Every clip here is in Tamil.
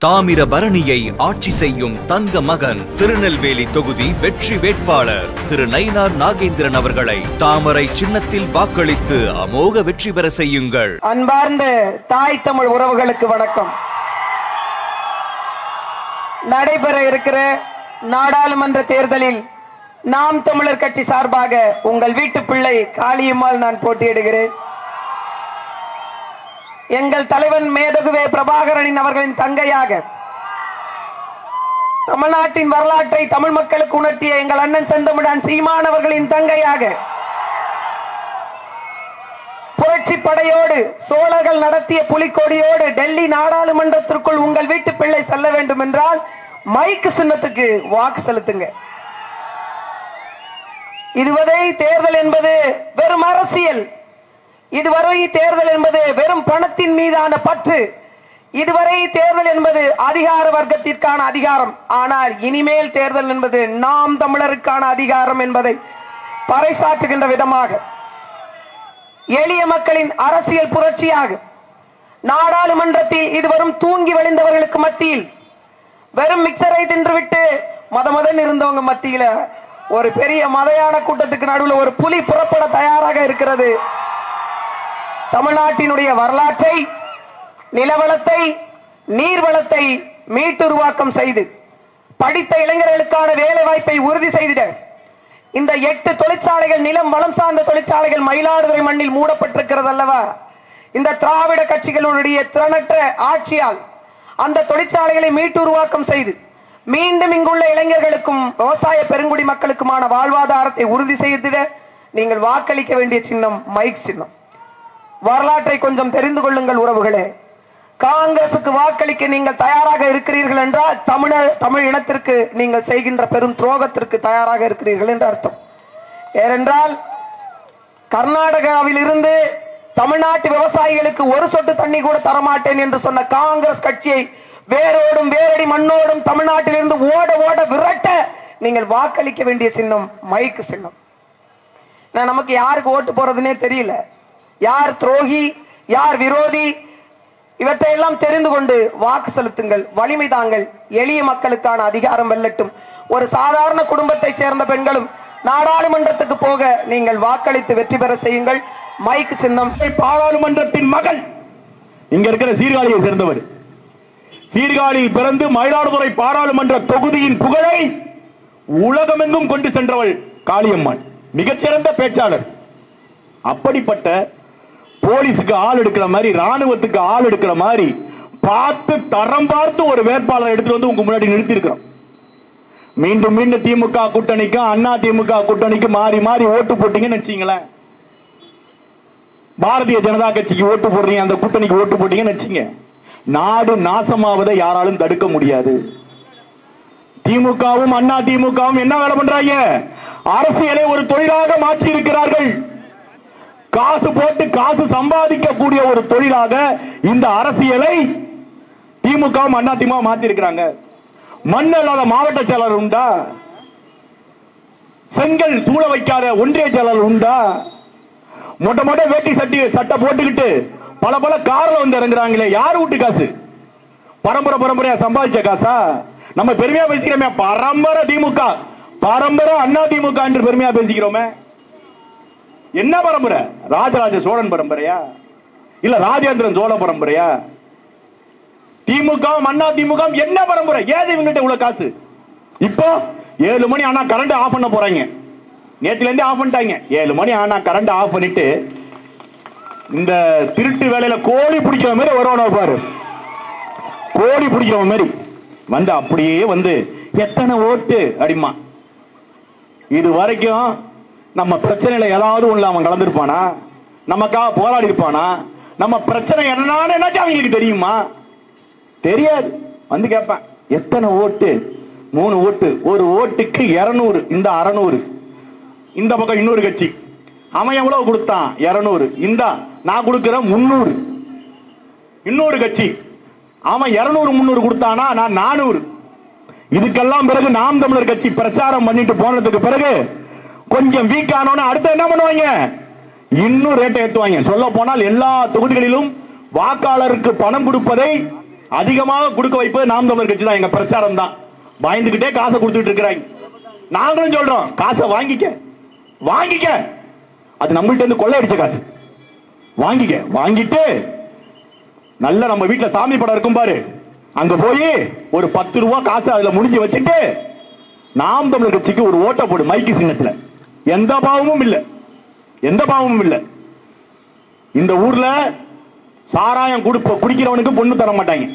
தாமிரபரணியை ஆட்சி செய்யும் தங்க மகன் திருநெல்வேலி தொகுதி வெற்றி வேட்பாளர் திரு நயினார் நாகேந்திரன் அவர்களை தாமரை சின்னத்தில் வாக்களித்து அமோக வெற்றி பெற செய்யுங்கள் அன்பார்ந்த தாய் தமிழ் உறவுகளுக்கு வணக்கம் நடைபெற இருக்கிற நாடாளுமன்ற தேர்தலில் நாம் தமிழர் கட்சி சார்பாக உங்கள் வீட்டு பிள்ளை காளியம்மாள் நான் போட்டியிடுகிறேன் எங்கள் தலைவன் மேதகுவே பிரபாகரனின் அவர்களின் தங்கையாக தமிழ்நாட்டின் வரலாற்றை தமிழ் மக்களுக்கு உணர்த்திய எங்கள் அண்ணன் செந்தமிழன் சீமான் அவர்களின் தங்கையாக புரட்சி படையோடு சோழர்கள் நடத்திய புலிக்கொடியோடு டெல்லி நாடாளுமன்றத்திற்குள் உங்கள் வீட்டு பிள்ளை செல்ல வேண்டும் என்றால் மைக்கு சின்னத்துக்கு வாக்கு செலுத்துங்க இதுவரை தேர்தல் என்பது வெறும் அரசியல் இதுவரை தேர்தல் என்பது வெறும் பணத்தின் மீதான பற்று இதுவரை தேர்தல் என்பது அதிகார வர்க்கத்திற்கான அதிகாரம் ஆனால் இனிமேல் தேர்தல் என்பது நாம் தமிழருக்கான அதிகாரம் என்பதை பறைசாற்றுகின்ற விதமாக எளிய மக்களின் அரசியல் புரட்சியாக நாடாளுமன்றத்தில் இதுவரும் தூங்கி வழிந்தவர்களுக்கு மத்தியில் வெறும் மிக்சரை தின்றுவிட்டு மத மதன் இருந்தவங்க மத்தியில ஒரு பெரிய மதையான கூட்டத்துக்கு நடுவில் ஒரு புலி புறப்பட தயாராக இருக்கிறது தமிழ்நாட்டினுடைய வரலாற்றை நிலவளத்தை நீர்வளத்தை மீட்டுருவாக்கம் செய்து படித்த இளைஞர்களுக்கான வேலை வாய்ப்பை உறுதி செய்திட இந்த எட்டு தொழிற்சாலைகள் நிலம் வளம் சார்ந்த தொழிற்சாலைகள் மயிலாடுதுறை மண்ணில் மூடப்பட்டிருக்கிறது அல்லவா இந்த திராவிட கட்சிகளுடைய திறனற்ற ஆட்சியால் அந்த தொழிற்சாலைகளை மீட்டுருவாக்கம் செய்து மீண்டும் இங்குள்ள இளைஞர்களுக்கும் விவசாய பெருங்குடி மக்களுக்குமான வாழ்வாதாரத்தை உறுதி செய்திட நீங்கள் வாக்களிக்க வேண்டிய சின்னம் மைக் சின்னம் வரலாற்றை கொஞ்சம் தெரிந்து கொள்ளுங்கள் உறவுகளே காங்கிரசுக்கு வாக்களிக்க நீங்கள் தயாராக இருக்கிறீர்கள் என்றால் தமிழர் தமிழ் இனத்திற்கு நீங்கள் செய்கின்ற பெரும் துரோகத்திற்கு தயாராக இருக்கிறீர்கள் என்று அர்த்தம் ஏனென்றால் கர்நாடகாவில் இருந்து தமிழ்நாட்டு விவசாயிகளுக்கு ஒரு சொட்டு தண்ணி கூட தரமாட்டேன் என்று சொன்ன காங்கிரஸ் கட்சியை வேரோடும் வேரடி மண்ணோடும் தமிழ்நாட்டிலிருந்து ஓட ஓட விரட்ட நீங்கள் வாக்களிக்க வேண்டிய சின்னம் மைக்கு சின்னம் நான் நமக்கு யாருக்கு ஓட்டு போறதுனே தெரியல யார் துரோகி யார் விரோதி இவற்றையெல்லாம் தெரிந்து கொண்டு வாக்கு செலுத்துங்கள் வலிமை தாங்கள் எளிய மக்களுக்கான அதிகாரம் வெல்லட்டும் ஒரு சாதாரண குடும்பத்தைச் சேர்ந்த பெண்களும் நாடாளுமன்றத்துக்கு போக நீங்கள் வாக்களித்து வெற்றி பெற செய்யுங்கள் மைக்கு சின்னம் பாராளுமன்றத்தின் மகள் இங்க இருக்கிற சீர்காழியை சேர்ந்தவர் சீர்காழியில் பிறந்து மயிலாடுதுறை பாராளுமன்ற தொகுதியின் புகழை உலகமெங்கும் கொண்டு சென்றவள் காளியம்மாள் மிகச்சிறந்த பேச்சாளர் அப்படிப்பட்ட போலீஸுக்கு ஆள் எடுக்கிற மாதிரி ராணுவத்துக்கு ஆள் எடுக்கிற மாதிரி பார்த்து தரம் பார்த்து ஒரு வேட்பாளரை எடுத்துட்டு வந்து உங்க முன்னாடி நிறுத்தி இருக்கிறோம் மீண்டும் மீண்டும் திமுக கூட்டணிக்கும் அண்ணா திமுக கூட்டணிக்கும் மாறி மாறி ஓட்டு போட்டீங்கன்னு வச்சீங்களேன் பாரதிய ஜனதா கட்சிக்கு ஓட்டு போடுறீங்க அந்த கூட்டணிக்கு ஓட்டு போட்டீங்கன்னு வச்சீங்க நாடு நாசமாவதை யாராலும் தடுக்க முடியாது திமுகவும் அண்ணா திமுகவும் என்ன வேலை பண்றாங்க அரசியலை ஒரு தொழிலாக மாற்றி இருக்கிறார்கள் காசு போட்டு காசு சம்பாதிக்கக்கூடிய ஒரு தொழிலாக இந்த அரசியலை திமுகவும் அண்ணா திமுக மாத்தி இருக்கிறாங்க மண் இல்லாத மாவட்ட செயலர் உண்டா செங்கல் சூழ வைக்காத ஒன்றிய செயலர் உண்டா மொட்டை மொட்டை வேட்டி சட்டி சட்டை போட்டுக்கிட்டு பல பல கார்ல வந்து இறங்குறாங்களே யார் வீட்டு காசு பரம்பரை பரம்பரையா சம்பாதிச்ச காசா நம்ம பெருமையா பேசிக்கிறோமே பரம்பரை திமுக பரம்பரை அண்ணா திமுக என்று பெருமையா பேசிக்கிறோமே என்ன பரம்பரை ராஜராஜ சோழன் பரம்பரையா இல்ல ராஜேந்திரன் சோழ பரம்பரையா திமுக அண்ணா திமுக என்ன பரம்பரை ஏது இவங்ககிட்ட இவ்வளவு காசு இப்போ ஏழு மணி ஆனா கரண்ட் ஆஃப் பண்ண போறாங்க நேத்துல இருந்தே ஆஃப் பண்ணிட்டாங்க ஏழு மணி ஆனா கரண்ட் ஆஃப் பண்ணிட்டு இந்த திருட்டு வேலையில கோழி பிடிக்கிற மாதிரி வருவானோ பாரு கோழி பிடிக்கிற மாதிரி வந்து அப்படியே வந்து எத்தனை ஓட்டு அடிமா இது வரைக்கும் நம்ம பிரச்சனையில ஏதாவது ஒண்ணு அவன் கலந்துருப்பானா நமக்காக போராடி இருப்பானா நம்ம பிரச்சனை என்னன்னு என்னாச்சும் அவங்களுக்கு தெரியுமா தெரியாது வந்து கேட்பேன் எத்தனை ஓட்டு மூணு ஓட்டு ஒரு ஓட்டுக்கு இருநூறு இந்த அறநூறு இந்த பக்கம் இன்னொரு கட்சி அவன் எவ்வளவு கொடுத்தான் இருநூறு இந்த நான் கொடுக்கிறேன் முன்னூறு இன்னொரு கட்சி அவன் இருநூறு முன்னூறு கொடுத்தானா நான் நானூறு இதுக்கெல்லாம் பிறகு நாம் தமிழர் கட்சி பிரச்சாரம் பண்ணிட்டு போனதுக்கு பிறகு கொஞ்சம் வீக் ஆனோன்னு அடுத்து என்ன பண்ணுவாங்க இன்னும் ரேட்டை ஏத்துவாங்க சொல்ல போனால் எல்லா தொகுதிகளிலும் வாக்காளருக்கு பணம் கொடுப்பதை அதிகமாக கொடுக்க வைப்பது நாம் தமிழர் கட்சி தான் எங்க பிரச்சாரம் தான் பயந்துகிட்டே காசை கொடுத்துட்டு இருக்கிறாங்க நாங்களும் சொல்றோம் காசை வாங்கிக்க வாங்கிக்க அது நம்மள்ட்ட இருந்து கொள்ளையடிச்ச காசு வாங்கிக்க வாங்கிட்டு நல்ல நம்ம வீட்டுல சாமி படம் இருக்கும் பாரு அங்க போய் ஒரு பத்து ரூபா காசு அதுல முடிஞ்சு வச்சுட்டு நாம் தமிழர் கட்சிக்கு ஒரு ஓட்ட போடு மைக்கு சின்னத்துல எந்த பாவமும் இல்ல எந்த பாவமும் இல்ல இந்த ஊர்ல சாராயம் குடுப்ப குடிக்கிறவனுக்கு பொண்ணு தர மாட்டாங்க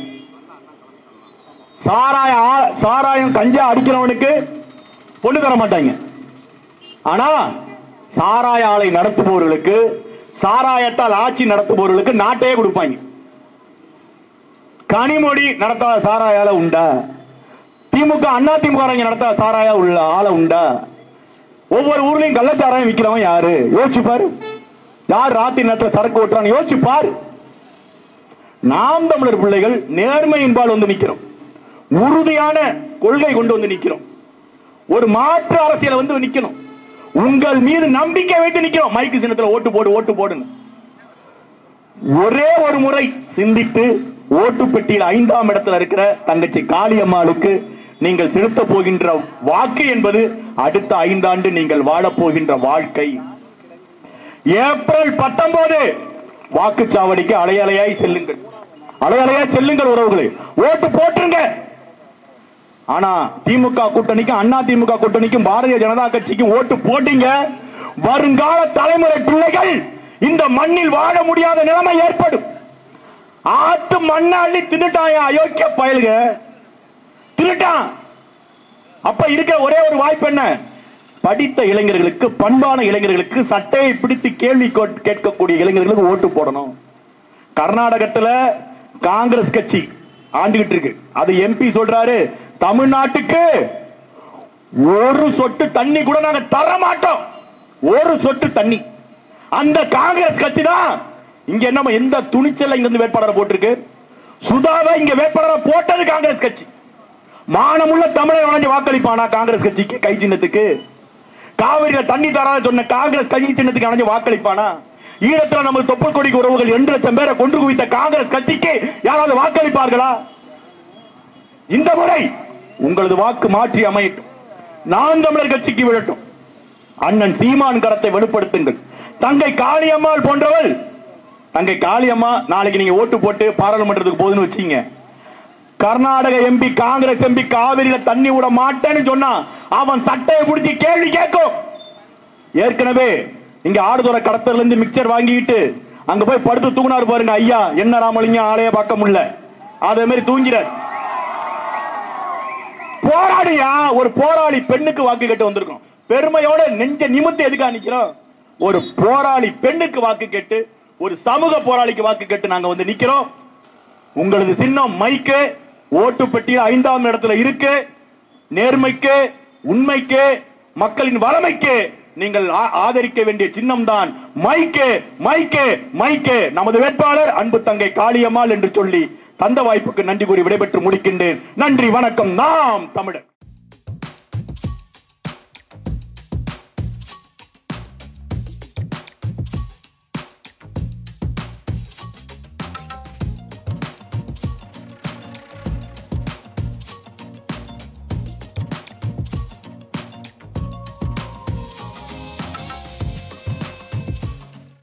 சாராய ஆ- சாராயம் கஞ்சா அடிக்கிறவனுக்கு பொண்ணு தர மாட்டாங்க ஆனா சாராய ஆலை நடத்துபவர்களுக்கு சாராயத்தால் ஆட்சி நடத்துபவர்களுக்கு நாட்டையே கொடுப்பாங்க கனிமொழி நடத்தாத சாராய ஆலை உண்டா திமுக அண்ணா திமுக நடத்தாத சாராய உள்ள ஆளை உண்டா ஒவ்வொரு ஊர்லயும் கள்ளச்சாராயம் விக்கிறவன் யாரு யோசிச்சு பாரு யார் ராத்திரி நேரத்துல சரக்கு ஓட்டுறான்னு யோசிச்சு பாரு நாம் தமிழர் பிள்ளைகள் நேர்மையின்பால் வந்து நிக்கிறோம் உறுதியான கொள்கை கொண்டு வந்து நிக்கிறோம் ஒரு மாற்று அரசியல வந்து நிக்கணும் உங்கள் மீது நம்பிக்கை வைத்து நிக்கிறோம் மைக்கு சின்னத்துல ஓட்டு போடு ஓட்டு போடுன்னு ஒரே ஒரு முறை சிந்தித்து ஓட்டு பெட்டியில் ஐந்தாம் இடத்துல இருக்கிற தங்கச்சி காளியம்மாளுக்கு நீங்கள் செலுத்த போகின்ற வாக்கு என்பது அடுத்த ஐந்தாண்டு நீங்கள் வாழப் போகின்ற வாழ்க்கை ஏப்ரல் பத்தொன்பது வாக்குச்சாவடிக்கு அலையலையாய் செல்லுங்கள் அலையலையாய் செல்லுங்கள் உறவுகளே ஓட்டு போட்டுருங்க ஆனா திமுக கூட்டணிக்கும் அண்ணா திமுக கூட்டணிக்கும் பாரதிய ஜனதா கட்சிக்கும் ஓட்டு போட்டீங்க வருங்கால தலைமுறை பிள்ளைகள் இந்த மண்ணில் வாழ முடியாத நிலைமை ஏற்படும் ஆத்து மண்ணை அள்ளி தின்னுட்டாயா அயோக்கிய பயலுக தின்னுட்டான் அப்ப இருக்கிற ஒரே ஒரு வாய்ப்பு என்ன படித்த இளைஞர்களுக்கு பண்பான இளைஞர்களுக்கு சட்டையை பிடித்து கேள்வி கோட்- கேட்கக்கூடிய இளைஞர்களுக்கு ஓட்டு போடணும் கர்நாடகத்துல காங்கிரஸ் கட்சி ஆண்டுகிட்டு இருக்கு அது எம்பி சொல்றாரு தமிழ்நாட்டுக்கு ஒரு சொட்டு தண்ணி கூட நாங்க தர மாட்டோம் ஒரு சொட்டு தண்ணி அந்த காங்கிரஸ் கட்சி தான் இங்க என்ன எந்த துணிச்சல்ல இங்க இருந்து வேட்பாளரை போட்டிருக்கு சுதாவை இங்க வேட்பாளரை போட்டது காங்கிரஸ் கட்சி மானமுள்ள தமிழர் வளைஞ்சு வாக்களிப்பானா காங்கிரஸ் கட்சிக்கு கை சின்னத்துக்கு காவிரியில தண்ணி தராத சொன்ன காங்கிரஸ் கை சின்னத்துக்கு அணைஞ்சு வாக்களிப்பானா ஈழத்துல நம்ம தொப்புள் கொடிக்கு உறவுகள் இரண்டு லட்சம் பேரை கொன்று குவித்த காங்கிரஸ் கட்சிக்கு யாராவது வாக்களிப்பார்களா இந்த முறை உங்களது வாக்கு மாற்றி அமையட்டும் நான் தமிழர் கட்சிக்கு விடட்டும் அண்ணன் சீமான் கரத்தை வெளிப்படுத்துங்கள் தங்கை காளியம்மாள் போன்றவள் தங்கை காளியம்மா நாளைக்கு நீங்க ஓட்டு போட்டு பாராளுமன்றத்துக்கு போகுதுன்னு வச்சீங்க கர்நாடக எம்பி காங்கிரஸ் எம்பி காவிரியில தண்ணி விட மாட்டேன்னு சொன்னா அவன் சட்டையை பிடிச்சி கேள்வி கேட்கும் ஏற்கனவே இங்க ஆடுதுறை கடத்தல இருந்து மிக்சர் வாங்கிட்டு அங்க போய் படுத்து தூங்கினாரு பாருங்க ஐயா என்ன ராமலிங்கம் ஆளைய பார்க்க முடியல அதே மாதிரி தூங்கிறார் போராடியா ஒரு போராளி பெண்ணுக்கு வாக்கு கேட்டு வந்திருக்கோம் பெருமையோட நெஞ்ச நிமித்து எதுக்கா நிக்கிறோம் ஒரு போராளி பெண்ணுக்கு வாக்கு கேட்டு ஒரு சமூக போராளிக்கு வாக்கு கேட்டு நாங்க வந்து நிக்கிறோம் உங்களது சின்னம் மைக்கு ஓட்டு பெட்டியில் ஐந்தாம் இடத்துல இருக்கு நேர்மைக்கு உண்மைக்கு மக்களின் வளமைக்கு நீங்கள் ஆ- ஆதரிக்க வேண்டிய சின்னம் தான் மைக்கு மைக்கு மைக்கு நமது வேட்பாளர் அன்பு தங்கை காளியம்மாள் என்று சொல்லி தந்த வாய்ப்புக்கு நன்றி கூறி விடைபெற்று முடிக்கின்றேன் நன்றி வணக்கம் நாம் தமிழர்